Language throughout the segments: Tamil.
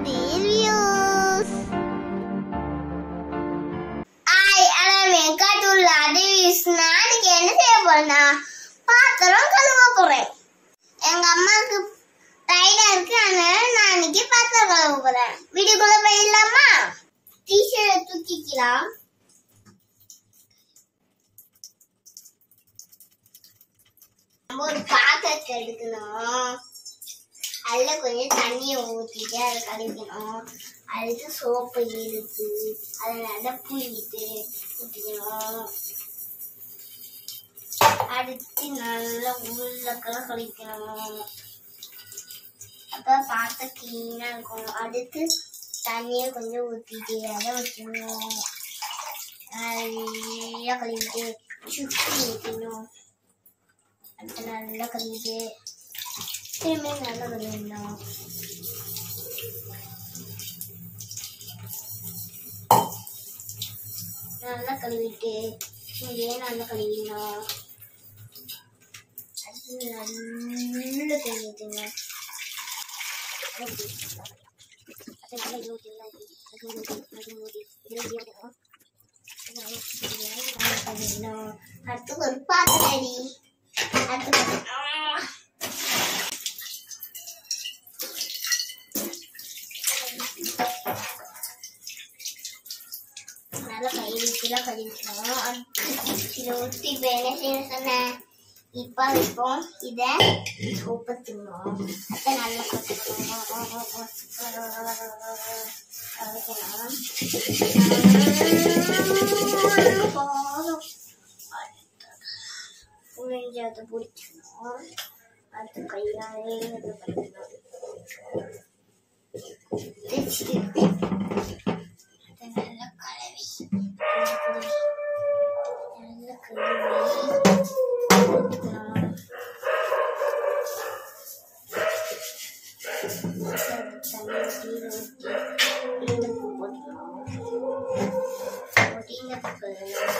Reviews. I am வெங்கடூர்ல ரிவ்யூஸ் நாளைக்கு என்ன செய்ய போறேன்னா பாத்திரம் கழுவ போறேன் எங்க அம்மாவுக்கு டைடா இருக்கு அதனால நான் இன்னைக்கு பாத்திரம் கழுவ போறேன் வீடியோக்குள்ள போயிடலாமா டிஷர்ட் தூக்கிக்கலாம் நம்ம ஒரு பாத்திரத்தை எடுக்கணும் அதில் கொஞ்சம் தண்ணியை ஊற்றிட்டு அதை கழுவிக்கணும் அடுத்து சோப்பு எடுத்து அதை நல்லா புளிட்டு ஊற்றிக்கணும் அடுத்து நல்லா உள்ளக்கெல்லாம் கழிக்கணும் அப்போ பார்த்த க்ளீனாக இருக்கும் அடுத்து தண்ணியை கொஞ்சம் ஊற்றிட்டு அதை வச்சுக்கணும் நல்லா கழுவிட்டு சுற்றி ஊற்றணும் அடுத்து நல்லா கழுவிட்டு திரும்பி நல்லா கழுவிடணும் நல்லா கழுவிட்டு இங்கேயே நல்லா கழுவிடணும் அடுத்து நல்லா கழுவிட்டுங்க அடுத்து ஒரு பாத்திரம் அடி அடுத்து நல்லா கையிலாம் கழுவிக்கணும் இதை ஊற்றி இப்போ என்ன செய்யணும் சொன்னேன் இப்போ இப்போ இதை ஊப்பத்துணும் அதை நல்லா புரிஞ்சு அதை பிடிக்கணும் அடுத்து கையாலே இது பண்ணிக்கணும் தேய்ச்சிட்டு அதை நல்லா கழுவி நல்லா கழுவி ஊற்றணும் தண்ணி ஊற்றி ஊற்றி இழுப்பு போட்டுக்கணும் போட்டு இழுப்பு கழுவணும்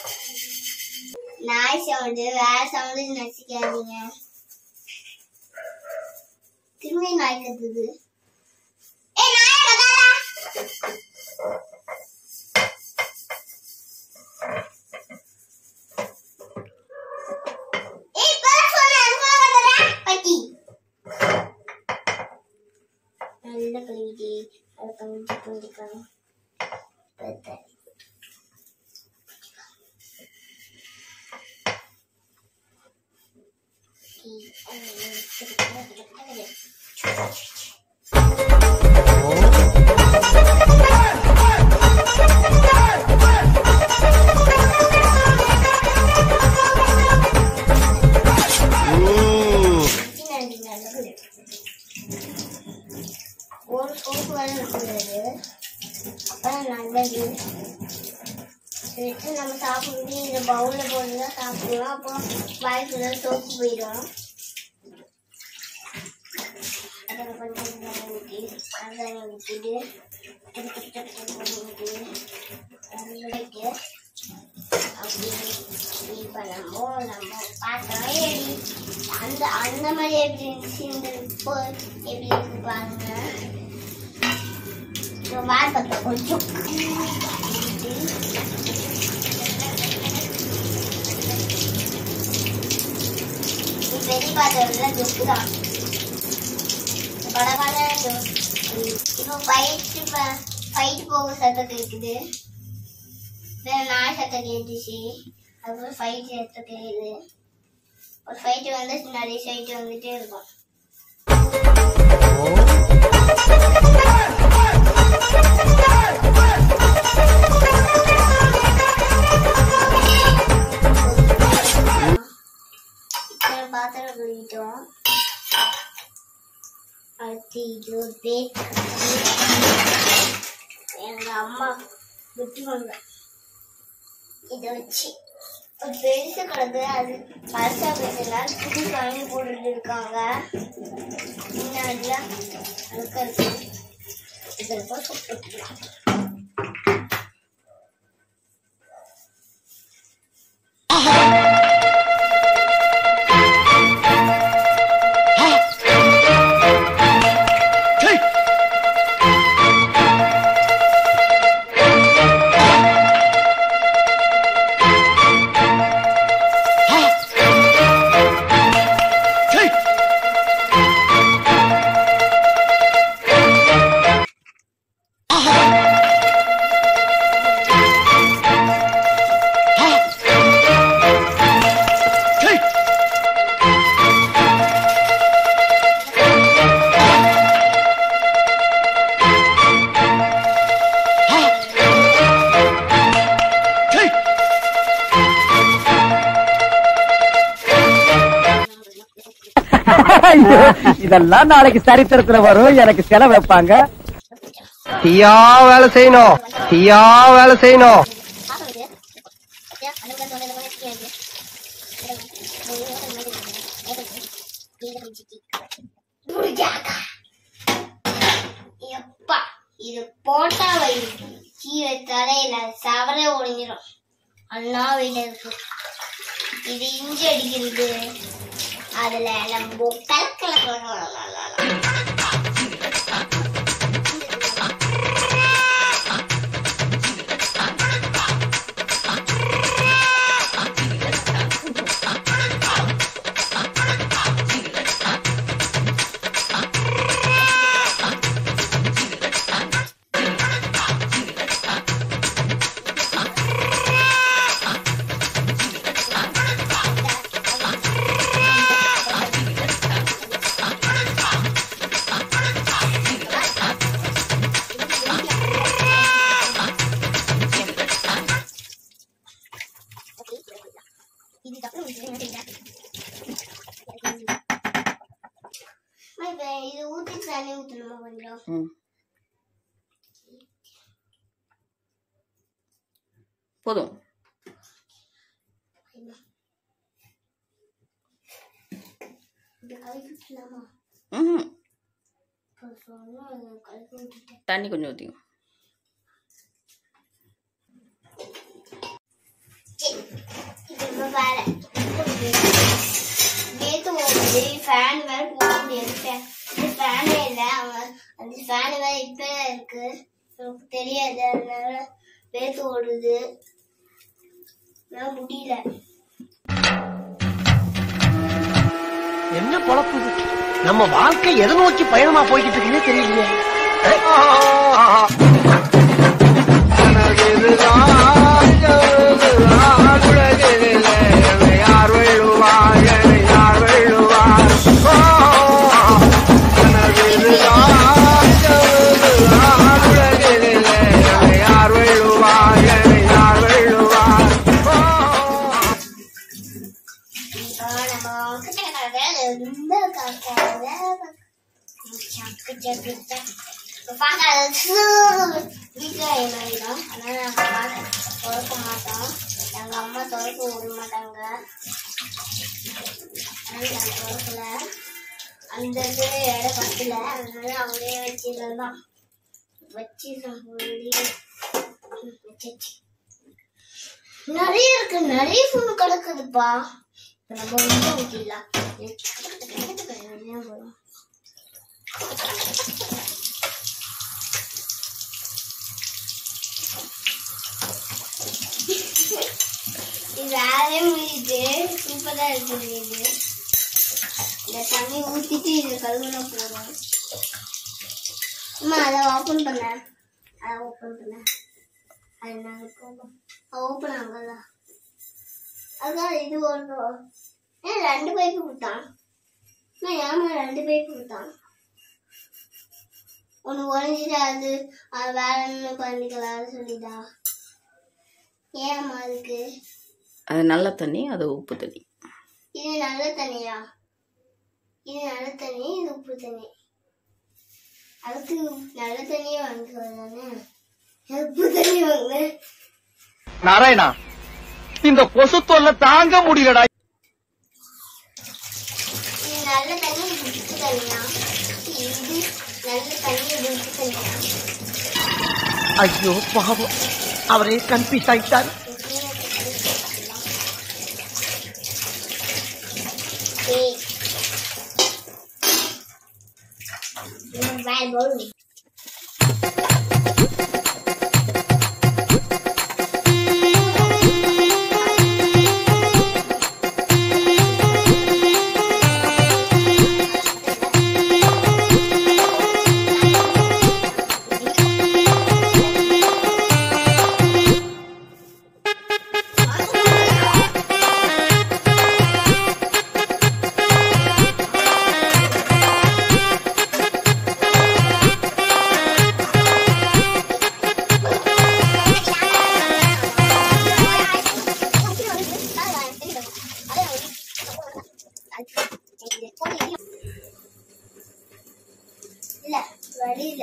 நாய் சவுண்டு வேற சவுண்டு நசிக்காதீங்க திரும்பி நாய் கத்துது ஏய் நாய் கத்தாதா ஏய் இப்பதான் சொன்னேன் அதுக்குள்ள கத்துறா பட்டி நல்லா கழுவிட்டு அதை கொஞ்சம் கொஞ்சம் பார்த்தேன் ஒரு சோப்பு வரை இருக்கிறது அப்புறம் நல்லது வச்சு நம்ம சாப்பிட்டு இந்த பவுலில் போட்டு தான் சாப்பிடுவோம் அப்புறம் வாய்க்குள்ள சோப்பு போயிடும் அதில் கொஞ்சம் தண்ணி ஊற்றி தண்ணி ஊற்றிட்டு அதுக்கு தண்ணி ஊற்றி அதுக்கு அப்படி இப்போ நம்ம நம்ம பாத்திரம் எடி அந்த அந்த மாதிரி எப்படி இருந்துச்சு இந்த இப்போ எப்படி இருக்கு பாருங்க இந்த வார்த்தை கொஞ்சம் இது பெரிய பாத்திரம் இல்லை துப்பு தான் படமான இப்போ ஃபைட்டு ஃபைட் போக சத்தம் கேட்குது வேற நாய் சத்தம் கேட்டுச்சு அதுக்கப்புறம் ஃபைட் சத்தம் கேட்குது ஒரு ஃபைட்டு வந்து நிறைய ஃபைட்டு வந்துட்டே இருக்கும் இத்தனை பாத்திரம் கழுவிட்டோம் அடுத்து இது ஒரு பேக் எங்க அம்மா விட்டுவாங்க இதை வச்சு ஒரு பெருசு கிடக்கு அது பழசா பேசுனால புது வாங்கி போட்டுட்டு இருக்காங்க முன்னாடிலாம் அதுக்கு இருக்கு இதில் போய் போட்டுக்கலாம் Hey! ஐயோ, இதெல்லாம் நாளைக்கு சரித்திரத்துல வரும் எனக்கு செலவு வைப்பாங்க தீயா வேலை செய்யணும் தீயா வேலை செய்யணும் பாக்குறது பாத்தியா அந்த மாதிரி தொண்டை கூட தெரியாது எப்பா இது போட்டா வை கீழே தலையில சவரே ஒடிஞ்சிரும் அண்ணா வீடு இருக்கு இது இஞ்சி அடிக்கிறது அதுல நம்ம கலக்கல இதுக்கப்புறம் இது என்ன செய்யலாம்? அம்மா, இப்ப இது ஊத்தி தண்ணி ஊத்தணுமா கொஞ்சம் ம். போதும் இது கலக்கி விட்டுலாமா ம் இப்போ சொன்னா அதை கலக்கி விட்டுட்டேன் தண்ணி கொஞ்சம் ஊற்றிங்க சரி, இது இப்ப வேலை நேத்து ஒரு ஃபேன் வேற போட முடியாது ஃபே- இது ஃபேனே இல்லை அவங்க அந்த ஃபேன் வேற இப்ப இருக்கு எனக்கு தெரியாது அதனால வேத்து ஓடுது நான் முடியல என்ன பொழப்பு இது? நம்ம வாழ்க்கை எதை நோக்கி பயணமா போய்கிட்டு இருக்குன்னே தெரியலையே இப்போ நம்ம கிட்ட வேலை ரொம்ப கஷ்டம் சக்கு சக்கு சக்கு இப்போ பார்க்க வீட்டில் ஆயிடும் அதனால நாங்கள் பார்க்க திறக்க மாட்டோம் எங்கள் அம்மா திறக்க விட மாட்டாங்க அதனால நாங்கள் திறக்கல அந்த இது இடம் பத்தல அதனால அவங்களே வச்சிருந்தான் வச்சு வச்சாச்சு நிறைய இருக்கு நிறைய ஃபோன் கிடக்குதுப்பா இப்ப நம்ம வந்து ஊத்திடலாம் வரும் இது வேறே முடியுது சூப்பரா இருக்குது இது இந்த தண்ணி ஊத்திட்டு இது கழுவுனா போதும் அம்மா அதை ஓப்பன் பண்ண அதை ஓப்பன் பண்ண அது நாங்கள் போகும் ஓப்பன் ஆகல அதான் இது ஒரு ஏன் ரெண்டு பைப்பு கொடுத்தான் நான் ஏமா ரெண்டு பைப்பு கொடுத்தான் ஒன்று உடஞ்சிட்டு அது அது வேற என்ன பண்ணிக்கலாம்னு சொல்லிதா ஏம்மா அதுக்கு அது நல்ல தண்ணி அது உப்பு தண்ணி இது நல்ல தண்ணியா இது நல்ல தண்ணி இது உப்பு தண்ணி அதுக்கு நல்ல தண்ணியே வாங்கிக்குவோம் தானே உப்பு தண்ணி வாங்க நாராயணா இந்த கொசு தொல்லை தாங்க முடியலடா இது நல்ல தண்ணி இது உப்பு தண்ணியா இது நல்ல தண்ணி இது உப்பு தண்ணியா ஐயோ பாவம் அவரே கன்ஃபியூஸ் ஆயிட்டார் Okay. Bye, boy. இல்ல வழி இல்ல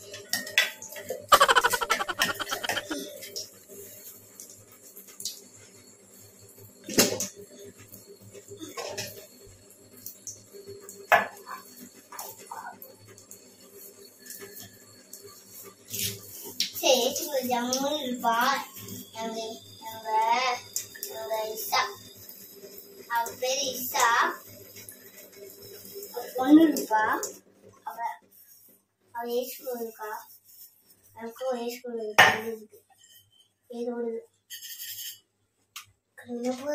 சரி சின்ன ஜம்முன்னு இருப்பா எங்க எங்க எங்க இசா அவ பேரு இசா அவ பொண்ணு இருப்பா அவ அவ ஏ ஸ்கூல் இருக்கா எனக்கும் ஏ ஸ்கூல் இருக்கு ஏதோ ஒரு கண்ணப்பு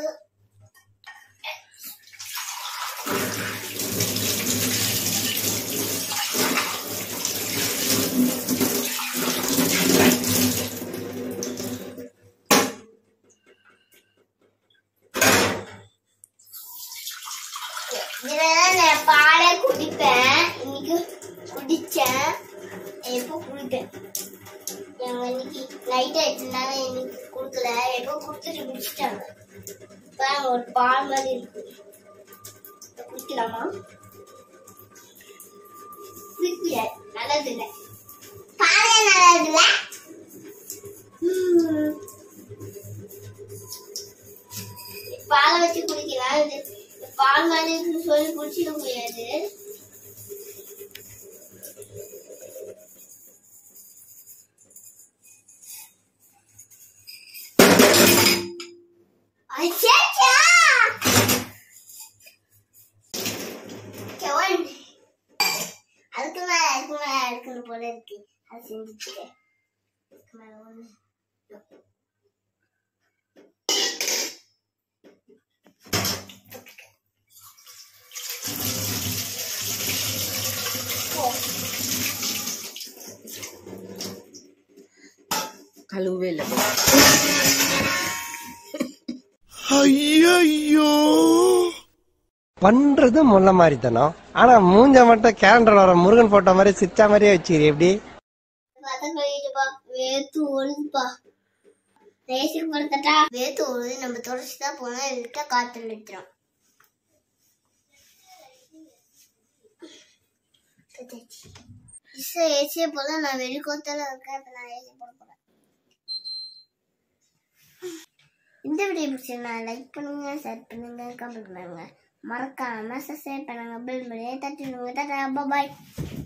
இதுலதான் நான் பாலே குடிப்பேன் இன்னைக்கு குடிச்சேன் எப்போ குடிப்பேன் எங்க இன்னைக்கு லைட் ஆயிடுச்சுனால இன்னைக்கு குடுக்கல எப்போ குடுத்துட்டு குடிச்சிட்டாங்க பாருங்க ஒரு பால் மாதிரி இருக்கு இதை குடிக்கலாமா குடிக்கல நல்லது இல்லை பாலே நல்லது இல்லை பாலை வச்சு குடிக்கலாம் இது பால் மாதிரி இருக்குன்னு சொல்லி குடிச்சிட முடியாது அச்சச்சா! செவன். அதுக்கு மேல அதுக்கு மேல இருக்குன்னு போல இருக்கு அது செஞ்சுட்டு அதுக்கு மேல ஒண்ணு கழுவே இல்லை பண்றது முள்ள மாதிரி தானோ ஆனா மூஞ்ச மட்டும் கேலண்டர் வர முருகன் போட்டோ மாதிரி சிரிச்சா மாதிரியே வச்சுக்கிறீ எப்படி பார்த்தா கழிட்டுப்பா வேத்து ஒழுதுப்பா ரேஷன் படுத்தட்டா வேத்து ஒழுது நம்ம தொடச்சு தான் போனா இருக்க காத்து நிறுத்துறோம் ஏசியே போல நான் வெளிக்கோத்தல இருக்கேன் இப்ப நான் ஏசி போட போறேன் இந்த வீடியோ பிடிச்சிருந்தா லைக் பண்ணுங்க ஷேர் பண்ணுங்க கமெண்ட் பண்ணுங்க மறக்காம சப்ஸ்கிரைப் பண்ணுங்க பெல் மணியை தட்டி விடுங்க டாடா பாய்